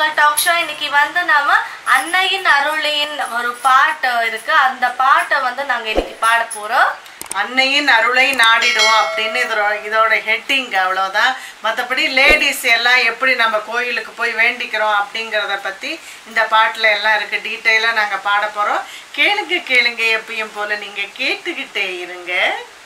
மகள் talk show இன்னைக்கு வந்து நாம அன்னையின் அருளின் ஒரு பாட்டு இருக்கு அந்த பாட்டை வந்து நாங்க இன்னைக்கு பாட போறோம் அன்னையின் அருளை நாடிடுவோம் அப்படின்னு இதோட இதோட ஹெட்டிங் அவ்வளோதான் மற்றபடி லேடிஸ் எல்லாம் எப்படி நம்ம கோயிலுக்கு போய் வேண்டிக்கிறோம் அப்படிங்கிறத பற்றி இந்த பாட்டில் எல்லாம் இருக்குது டீட்டெயிலாக நாங்கள் பாட போகிறோம் கேளுங்க கேளுங்க எப்பயும் போல் நீங்கள் கேட்டுக்கிட்டே இருங்க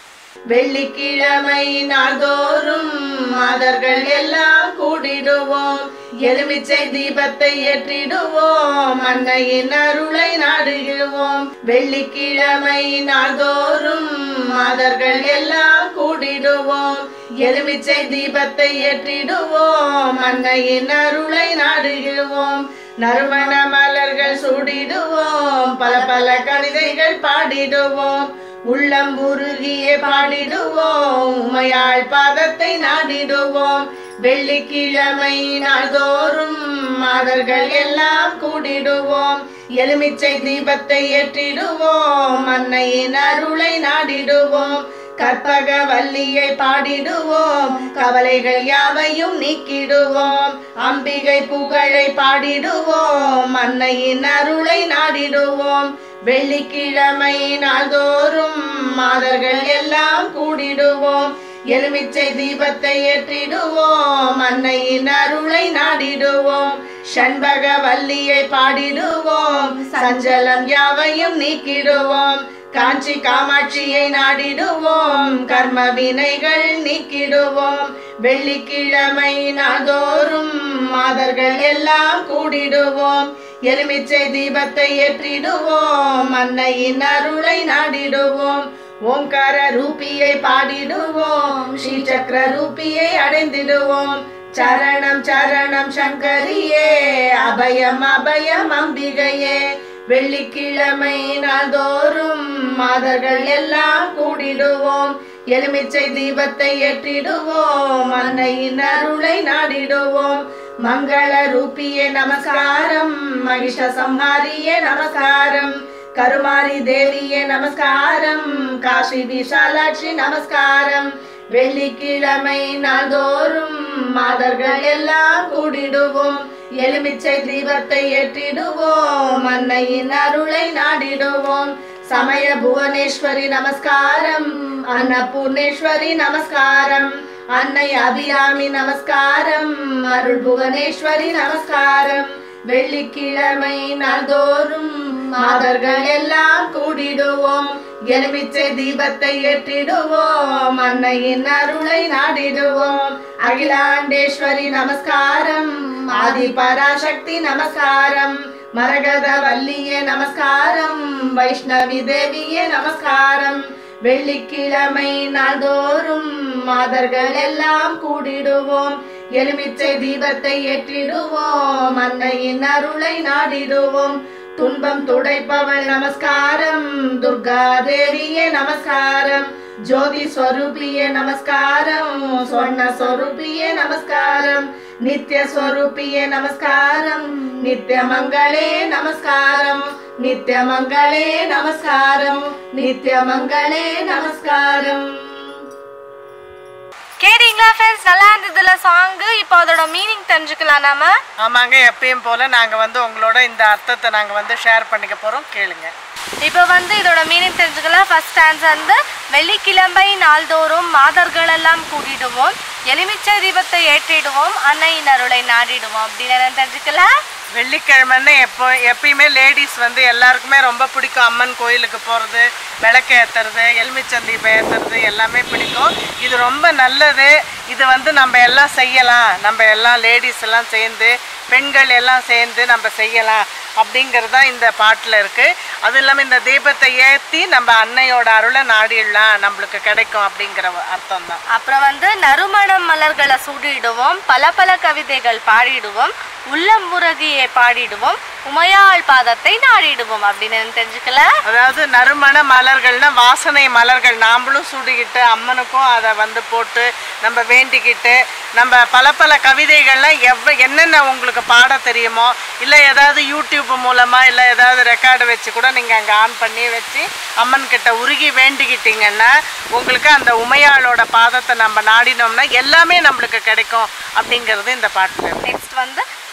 வெள்ளிக்கிழமை நாள்தோறும் மாதர்கள் எல்லாம் கூடிடுவோம் எலுமிச்சை தீபத்தை ஏற்றிடுவோம் அன்னையின் அருளை நாடுகிறோம் வெள்ளிக்கிழமை நாள்தோறும் மாதர்கள் எல்லாம் கூடிடுவோம் எலுமிச்சை தீபத்தை ஏற்றிடுவோம் அன்னையின் அருளை நாடுகிறோம் நறுமண மலர்கள் சூடிடுவோம் பல பல கவிதைகள் பாடிடுவோம் உள்ளம் உருகியே பாடிடுவோம் உமையாள் பாதத்தை நாடிடுவோம் வெள்ளிக்கிழமை நாள்தோறும் மாதர்கள் எல்லாம் கூடிடுவோம் எலுமிச்சை தீபத்தை ஏற்றிடுவோம் அன்னையின் அருளை நாடிடுவோம் கற்பக வல்லியை பாடிடுவோம் கவலைகள் யாவையும் நீக்கிடுவோம் அம்பிகை புகழை பாடிடுவோம் அன்னையின் அருளை நாடிடுவோம் வெள்ளிக்கிழமை நாள்தோறும் மாதர்கள் எல்லாம் கூடிடுவோம் எலுமிச்சை தீபத்தை ஏற்றிடுவோம் அன்னையின் அருளை நாடிடுவோம் சண்பக வல்லியை பாடிடுவோம் சஞ்சலம் யாவையும் நீக்கிடுவோம் காஞ்சி காமாட்சியை நாடிடுவோம் கர்ம வினைகள் நீக்கிடுவோம் வெள்ளிக்கிழமை நாள்தோறும் மாதர்கள் எல்லாம் கூடிடுவோம் எலுமிச்சை தீபத்தை ஏற்றிடுவோம் அன்னையின் அருளை நாடிடுவோம் ஓங்கார ரூபியை பாடிடுவோம் ஸ்ரீ சக்கர ரூபியை அடைந்திடுவோம் சரணம் சரணம் சங்கரியே அபயம் அபயம் அம்பிகையே வெள்ளிக்கிழமை நாள்தோறும் மாதர்கள் எல்லாம் கூடிடுவோம் எலுமிச்சை தீபத்தை ஏற்றிடுவோம் அன்னையின் அருளை நாடிடுவோம் மங்கள ரூபியே நமஸ்காரம் மகிஷ சம்ஹாரியே நமஸ்காரம் கருமாரி தேவியே நமஸ்காரம் காசி விஷாலாட்சி நமஸ்காரம் வெள்ளிக்கிழமை நாள்தோறும் மாதர்கள் எல்லாம் கூடிடுவோம் எலுமிச்சை தீபத்தை ஏற்றிடுவோம் அன்னையின் அருளை நாடிடுவோம் சமய புவனேஸ்வரி நமஸ்காரம் அன்னபூர்ணேஸ்வரி நமஸ்காரம் அன்னை அபிராமி நமஸ்காரம் அருள் புவனேஸ்வரி நமஸ்காரம் வெள்ளிக்கிழமை நாள்தோறும் மாதர்கள் எல்லாம் கூடிடுவோம் எலுமிச்சை தீபத்தை ஏற்றிடுவோம் அன்னையின் அருளை நாடிடுவோம் அகிலாண்டேஸ்வரி நமஸ்காரம் ஆதி பராசக்தி நமஸ்காரம் மரகத வல்லியே நமஸ்காரம் வைஷ்ணவி தேவியே நமஸ்காரம் வெள்ளிக்கிழமை நாள்தோறும் மாதர்கள் எல்லாம் கூடிடுவோம் எலுமிச்சை தீபத்தை ஏற்றிடுவோம் அன்னையின் அருளை நாடிடுவோம் துன்பம் துடைப்பவள் நமஸ்காரம் துர்கா தேவியே நமஸ்காரம் ஜோதி ஸ்வரூபியே நமஸ்காரம் சொர்ண ஸ்வரூபியே நமஸ்காரம் நித்ய ஸ்வரூபியே நமஸ்காரம் நித்ய மங்களே நமஸ்காரம் நித்ய மங்களே நமஸ்காரம் நித்ய மங்களே நமஸ்காரம் கேட்டீங்களா ஃப்ரெண்ட்ஸ் நல்லா இருந்ததுல சாங் இப்போ அதோட மீனிங் தெரிஞ்சுக்கலாம் நாம ஆமாங்க எப்பயும் போல நாங்க வந்து உங்களோட இந்த அர்த்தத்தை நாங்க வந்து ஷேர் பண்ணிக்க போறோம் கேளுங்க இப்போ வந்து இதோட மீனிங் தெரிஞ்சுக்கலாம் ஃபர்ஸ்ட் ஆன்சர் வந்து வெள்ளிக்கிழமை நாள்தோறும் மாதர்கள் எல்லாம் கூட்டிடுவோம் எலுமிச்சை தீபத்தை ஏற்றிடுவோம் அன்னையின் அருளை நாடிடுவோம் அப்படின்னு தெரிஞ்சுக்கலாம் வெள்ளிக்கிழமைன்னு எப்போ எப்பயுமே லேடிஸ் வந்து எல்லாருக்குமே ரொம்ப பிடிக்கும் அம்மன் கோயிலுக்கு போகிறது விளக்கு ஏற்றுறது எலுமிச்சந்தீபம் ஏற்றுறது எல்லாமே பிடிக்கும் இது ரொம்ப நல்லது இது வந்து நம்ம எல்லாம் செய்யலாம் நம்ம எல்லாம் லேடிஸ் எல்லாம் சேர்ந்து பெண்கள் எல்லாம் சேர்ந்து நம்ம செய்யலாம் அப்படிங்கிறது தான் இந்த பாட்டில் இருக்குது அதுவும் இல்லாமல் இந்த தீபத்தை ஏற்றி நம்ம அன்னையோட அருளை நாடிடலாம் நம்மளுக்கு கிடைக்கும் அப்படிங்கிற அர்த்தம் தான் அப்புறம் வந்து நறுமணம் மலர்களை சூடிடுவோம் பல பல கவிதைகள் பாடிடுவோம் உள்ளம் முருகியை பாடிடுவோம் உமையாள் பாதத்தை நாடிடுவோம் அப்படின்னு தெரிஞ்சுக்கல அதாவது நறுமண மலர்கள்னா வாசனை மலர்கள் நாமளும் சூடிக்கிட்டு அம்மனுக்கும் அதை வந்து போட்டு நம்ம வேண்டிக்கிட்டு நம்ம பல பல கவிதைகள்லாம் எவ்வ என்னென்ன உங்களுக்கு பாட தெரியுமோ இல்லை ஏதாவது யூடியூப் மூலமாக இல்லை ஏதாவது ரெக்கார்டு வச்சு கூட நீங்கள் அங்கே ஆன் பண்ணி வச்சு அம்மன் கிட்ட உருகி வேண்டிக்கிட்டீங்கன்னா உங்களுக்கு அந்த உமையாளோட பாதத்தை நம்ம நாடினோம்னா எல்லாமே நம்மளுக்கு கிடைக்கும் அப்படிங்கிறது இந்த பாட்டில் இருக்கு. நெக்ஸ்ட் வந்து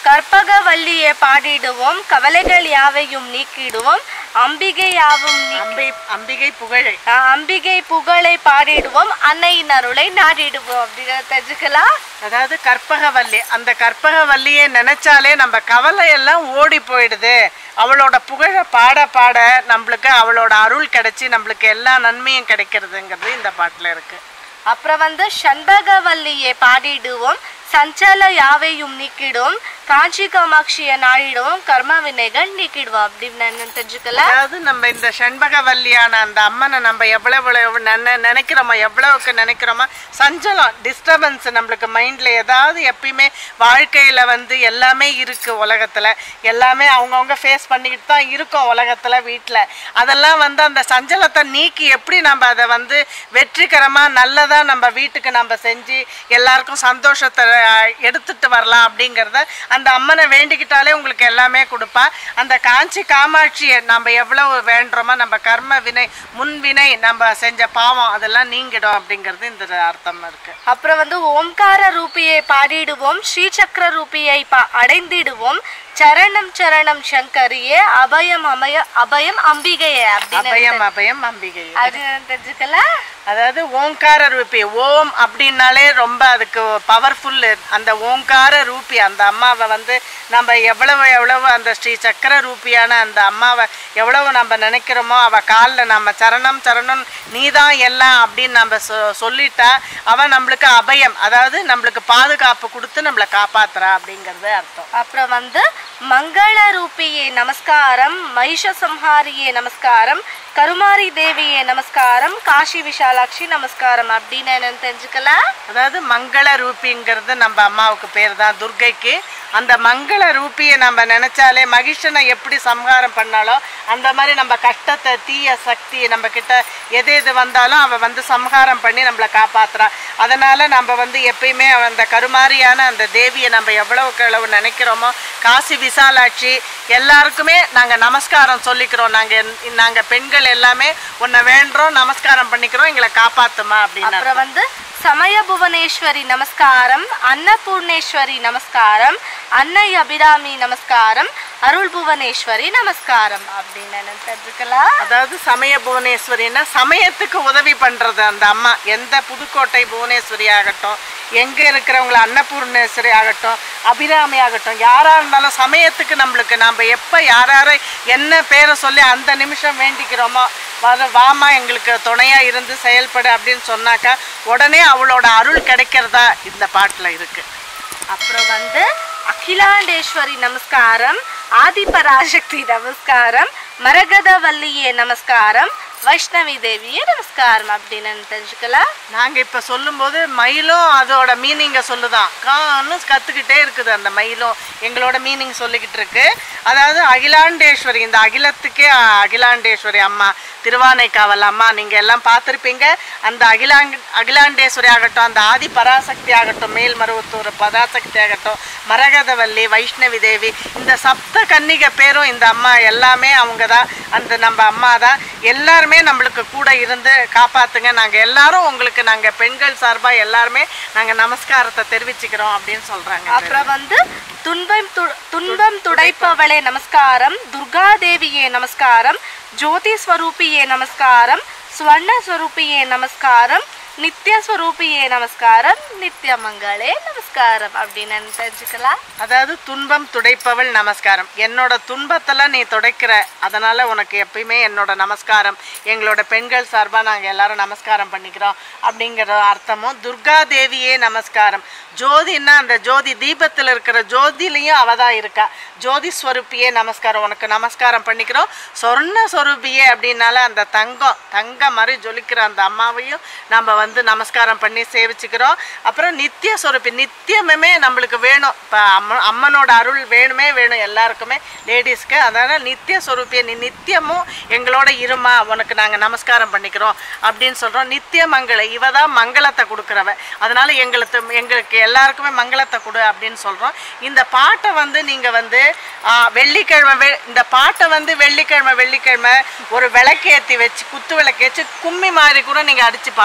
கற்பகவல்லியை பாடிடுவோம் கவலைகள் யாவையும் நீக்கிடுவோம் அம்பிகை யாவும் நீ அம்பை அம்பிகை புகழை ஆஹ் அம்பிகை புகழை பாடிடுவோம் அன்னையின் அருளை நாடிடுவோம் அப்படின்னு தெரிஞ்சுக்கலாம் அதாவது கற்பகவல்லி அந்த கற்பகவல்லியை நினைச்சாலே நம்ம கவலை எல்லாம் ஓடி போயிடுது அவளோட புகழை பாட பாட நம்மளுக்கு அவளோட அருள் கிடைச்சி நம்மளுக்கு எல்லா நன்மையும் கிடைக்கிறதுங்கிறது இந்த பாட்டுல இருக்கு அப்புறம் வந்து சண்பகவல்லியை பாடிடுவோம் சஞ்சல யாவையும் நீக்கிடும் காஞ்சி காமாட்சியை நாடிடுவோம் கர்ம வினைகள் நீக்கிடுவோம் அப்படின்னு என்ன தெரிஞ்சுக்கலாம் அதாவது நம்ம இந்த செண்பகவல்லியான அந்த அம்மனை நம்ம எவ்வளவு எவ்வளவு நென- நினைக்கிறோமோ எவ்வளவுக்கு நினைக்கிறோமோ சஞ்சலம் டிஸ்டர்பன்ஸ் நம்மளுக்கு மைண்ட்ல ஏதாவது எப்பயுமே வாழ்க்கையில வந்து எல்லாமே இருக்கு உலகத்துல எல்லாமே அவங்கவுங்க ஃபேஸ் பண்ணிக்கிட்டு தான் இருக்கோம் உலகத்துல வீட்டில் அதெல்லாம் வந்து அந்த சஞ்சலத்தை நீக்கி எப்படி நம்ம அதை வந்து வெற்றிகரமா நல்லதா நம்ம வீட்டுக்கு நம்ம செஞ்சு எல்லாருக்கும் சந்தோஷத்தை அஹ், எடுத்துட்டு வரலாம் அப்படிங்கிறத அந்த அம்மனை வேண்டிக்கிட்டாலே உங்களுக்கு எல்லாமே கொடுப்பா அந்த காஞ்சி காமாட்சியை நம்ம எவ்வளவு வேண்டுறோமோ நம்ம கர்ம வினை முன்வினை நம்ம செஞ்ச பாவம் அதெல்லாம் நீங்கிடும் அப்படிங்கிறது இந்த அர்த்தம் இருக்கு அப்புறம் வந்து ஓம்கார ரூபியை பாடிடுவோம் ஸ்ரீசக்கர ரூபியை பா- அடைந்திடுவோம் சரணம் சரணம் சங்கரியே அபயம் அமய அபயம் அம்பிகையே அப்படின்னு அபயம் அபயம் அம்பிகை அது தெரிஞ்சுக்கலாம் அதாவது ஓங்கார ரூபி ஓம் அப்படின்னாலே ரொம்ப அதுக்கு பவர்ஃபுல் அந்த ஓங்கார ரூபி அந்த அம்மாவை வந்து நம்ம எவ்வளவு எவ்வளவு அந்த ஸ்ரீ சக்கர ரூபியான அந்த அம்மாவை எவ்வளவு நம்ம நினைக்கிறோமோ அவ காலில் நம்ம சரணம் சரணம் நீதான் எல்லாம் அப்படின்னு நம்ம சொ சொல்லிட்டா அவ நம்மளுக்கு அபயம் அதாவது நம்மளுக்கு பாதுகாப்பு கொடுத்து நம்மளை காப்பாத்துறா அப்படிங்கிறது அர்த்தம் அப்புறம் வந்து மங்கள ரூபியே நமஸ்காரம் மகிஷ சம்ஹாரியே நமஸ்காரம் கருமாரி தேவியே நமஸ்காரம் காஷி விஷாலாட்சி நமஸ்காரம் அப்படின்னு என்னன்னு தெரிஞ்சுக்கலாம் அதாவது மங்கள ரூபிங்கிறது நம்ம அம்மாவுக்கு பேர் தான் துர்க்கைக்கு அந்த மங்கள ரூபியை நம்ம நினைச்சாலே மகிஷனை எப்படி சம்ஹாரம் பண்ணாலோ அந்த மாதிரி நம்ம கஷ்டத்தை தீய சக்தி நம்ம கிட்ட எது எது வந்தாலும் அவ வந்து சம்ஹாரம் பண்ணி நம்மளை காப்பாத்துறா அதனால நம்ம வந்து எப்பயுமே அவ அந்த கருமாரியான அந்த தேவியை நம்ம எவ்வளவுக்கு எவ்வளவு நினைக்கிறோமோ காசி விசாலாட்சி எல்லாருக்குமே நாங்க நமஸ்காரம் சொல்லிக்கிறோம் நாங்க நாங்க பெண்கள் எல்லாமே உன்னை வேண்டுறோம் நமஸ்காரம் பண்ணிக்கிறோம் எங்களை காப்பாத்துமா அப்படின்னு அப்புறம் வந்து சமய புவனேஸ்வரி நமஸ்காரம் அன்னபூர்ணேஸ்வரி நமஸ்காரம் அன்னை அபிராமி நமஸ்காரம் அருள் புவனேஸ்வரி நமஸ்காரம் அப்படின்னு என்னன்னு தெரிஞ்சுக்கலாம் அதாவது சமய புவனேஸ்வரின்னா சமயத்துக்கு உதவி பண்றது அந்த அம்மா எந்த புதுக்கோட்டை புவனேஸ்வரி ஆகட்டும் எங்க இருக்கிறவங்கள அன்னபூர்ணேஸ்வரி ஆகட்டும் அபிராமி ஆகட்டும் யாரா இருந்தாலும் சமயத்துக்கு நம்மளுக்கு நம்ம எப்ப யார் யாரை என்ன பேரை சொல்லி அந்த நிமிஷம் வேண்டிக்கிறோமோ வர வாமா எங்களுக்கு துணையா இருந்து செயல்படு அப்படின்னு சொன்னாக்கா உடனே அவளோட அருள் கிடைக்கிறதா இந்த பாட்டுல இருக்கு அப்புறம் வந்து அகிலாண்டேஸ்வரி நமஸ்காரம் ஆதிபராசக்தி நமஸ்காரம் மரகதவல்லியே நமஸ்காரம் வைஷ்ணவி தேவியே நமஸ்காரம் அப்படின்னு தெரிஞ்சுக்கலாம் நாங்க இப்ப சொல்லும்போது மயிலும் அதோட மீனிங்கை சொல்லுதான் கான்னு கத்துக்கிட்டே இருக்குது அந்த மயிலும் எங்களோட மீனிங் சொல்லிக்கிட்டு இருக்கு அதாவது அகிலாண்டேஸ்வரி இந்த அகிலத்துக்கே அஹ், அகிலாண்டேஸ்வரி அம்மா திருவானைக்காவல் அம்மா நீங்க எல்லாம் பார்த்துருப்பீங்க அந்த அகிலாங்க அகிலாண்டேஸ்வரி ஆகட்டும் அந்த ஆதி பராசக்தி ஆகட்டும் மேல்மருவத்தூர் பராசக்தி ஆகட்டும் மரகதவல்லி வைஷ்ணவி தேவி இந்த சப்த கன்னிகை பேரும் இந்த அம்மா எல்லாமே அவங்க தான் அந்த நம்ம அம்மா தான் எல்லாருமே நம்மளுக்கு கூட இருந்து காப்பாத்துங்க நாங்க எல்லாரும் உங்களுக்கு நாங்க பெண்கள் சார்பா எல்லாருமே நாங்க நமஸ்காரத்தை தெரிவிச்சுக்கிறோம் அப்படின்னு சொல்றாங்க அப்புறம் வந்து துன்பம் து- துன்பம் துடைப்பவளே நமஸ்காரம் துர்கா தேவியே நமஸ்காரம் ஜோதி ஸ்வரூபியே நமஸ்காரம் ஸ்வர்ண ஸ்வரூபியே நமஸ்காரம் நித்ய ஸ்வரூபியே நமஸ்காரம் நித்ய மங்களே நமஸ்காரம் அப்படின்னு தெரிஞ்சுக்கலாம் அதாவது துன்பம் துடைப்பவள் நமஸ்காரம் என்னோட துன்பத்தெல்லாம் நீ துடைக்கிற அதனால உனக்கு எப்பயுமே என்னோட நமஸ்காரம் எங்களோட பெண்கள் சார்பா நாங்க எல்லாரும் நமஸ்காரம் பண்ணிக்கிறோம் அப்படிங்கிற அர்த்தமும் துர்கா தேவியே நமஸ்காரம் ஜோதின்னா அந்த ஜோதி தீபத்தில் இருக்கிற ஜோதிலையும் அவ தான் இருக்கா ஜோதி ஸ்வரூபியே நமஸ்காரம் உனக்கு நமஸ்காரம் பண்ணிக்கிறோம் சொர்ண ஸ்வரூபியே அப்படின்னால அந்த தங்கம் தங்க மாதிரி ஜொலிக்கிற அந்த அம்மாவையும் நம்ம வந்து நமஸ்காரம் பண்ணி சேவிச்சுக்கிறோம் அப்புறம் நித்திய ஸ்வரூபி நித்தியமுமே நம்மளுக்கு வேணும் இப்போ அம்ம அம்மனோட அருள் வேணுமே வேணும் எல்லாருக்குமே லேடிஸ்க்கு அதனால நித்திய ஸ்வரூபியை நீ நித்தியமும் எங்களோட இருமா உனக்கு நாங்கள் நமஸ்காரம் பண்ணிக்கிறோம் அப்படின்னு சொல்கிறோம் நித்திய மங்கள இவ தான் மங்களத்தை கொடுக்குறவ அதனால எங்களுக்கு எங்களுக்கு எல்லாருக்குமே மங்களத்தை கொடு அப்படின்னு சொல்கிறோம் இந்த பாட்டை வந்து நீங்கள் வந்து ஆ, வெள்ளிக்கிழமை வெ- இந்த பாட்டை வந்து வெள்ளிக்கிழமை வெள்ளிக்கிழமை ஒரு விளக்கேற்றி வச்சு குத்து விளக்கு வச்சு கும்மி மாதிரி கூட நீங்கள் அடித்து பாடலாம் நாங்கள்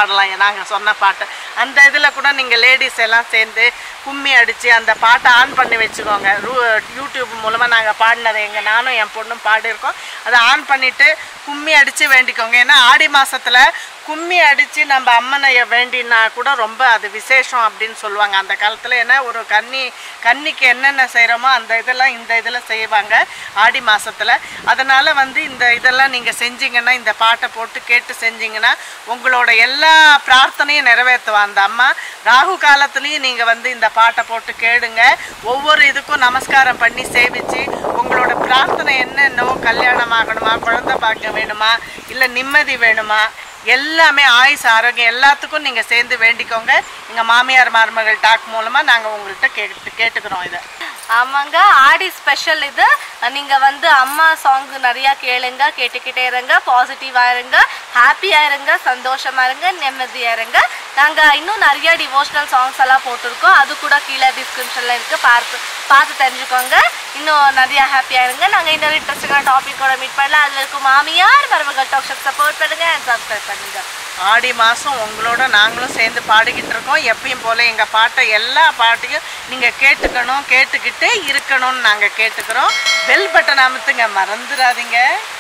நாங்கள் சொன்ன பாட்டு அந்த இதில் கூட நீங்கள் லேடிஸ் எல்லாம் சேர்ந்து கும்மி அடித்து அந்த பாட்டை ஆன் பண்ணி வச்சுக்கோங்க ரூ- யூடியூப் மூலமாக நாங்கள் பாடினதை எங்கள் நானும் என் பொண்ணும் பாடியிருக்கோம் அதை ஆன் பண்ணிவிட்டு கும்மி அடித்து வேண்டிக்கோங்க ஏன்னா ஆடி மாசத்துல கும்மி அடித்து நம்ம அம்மனை வேண்டினா கூட ரொம்ப அது விசேஷம் அப்படின்னு சொல்லுவாங்க அந்த காலத்தில் ஏன்னா ஒரு கன்னி கன்னிக்கு என்னென்ன செய்கிறோமோ அந்த இதெல்லாம் இந்த இதில் செய்வாங்க ஆடி மாசத்துல அதனால் வந்து இந்த இதெல்லாம் நீங்கள் செஞ்சீங்கன்னா இந்த பாட்டை போட்டு கேட்டு செஞ்சீங்கன்னா உங்களோட எல்லா பிரார்த்தனையும் நிறைவேற்றுவா அந்த அம்மா ராகு காலத்துலேயும் நீங்கள் வந்து இந்த பாட்டை போட்டு கேளுங்க ஒவ்வொரு இதுக்கும் நமஸ்காரம் பண்ணி சேவிச்சு உங்களோட பிரார்த்தனை என்னென்னவோ கல்யாணம் ஆகணுமா குழந்தை பாக்கியம் வேணுமா இல்லை நிம்மதி வேணுமா எல்லாமே ஆயுஸ் ஆரோக்கியம் எல்லாத்துக்கும் நீங்கள் சேர்ந்து வேண்டிக்கோங்க எங்கள் மாமியார் மருமகள் டாக் மூலமாக நாங்கள் உங்கள்கிட்ட கேட்டு கேட்டுக்கிறோம் இதை ஆமாங்க ஆடி ஸ்பெஷல் இது நீங்க வந்து அம்மா சாங் நிறைய கேளுங்க கேட்டுக்கிட்டே இருங்க பாசிட்டிவா இருங்க ஹாப்பியா இருங்க சந்தோஷமா இருங்க நிம்மதியா இருங்க நாங்க இன்னும் நிறைய டிவோஷனல் சாங்ஸ் எல்லாம் போட்டிருக்கோம் அது கூட கீழே டிஸ்கிரிப்ஷன்ல இருக்கு பார்த்து பார்த்து தெரிஞ்சுக்கோங்க இன்னும் நிறைய ஹாப்பியா இருங்க நாங்க இன்னொரு இன்ட்ரெஸ்டிங்கான டாபிக்கோட மீட் பண்ணலாம் அதுல இருக்கும் மாமியார் மருமகள் டாக் சப்போர்ட் பண்ணுங்க and subscribe பண்ணுங்க ஆடி மாதம் உங்களோட நாங்களும் சேர்ந்து பாடிக்கிட்டு இருக்கோம் எப்பயும் போல் எங்கள் பாட்டை எல்லா பாட்டையும் நீங்கள் கேட்டுக்கணும் கேட்டுக்கிட்டே இருக்கணும்னு நாங்கள் கேட்டுக்கிறோம் பெல் பட்டன் அமுத்துங்க மறந்துடாதீங்க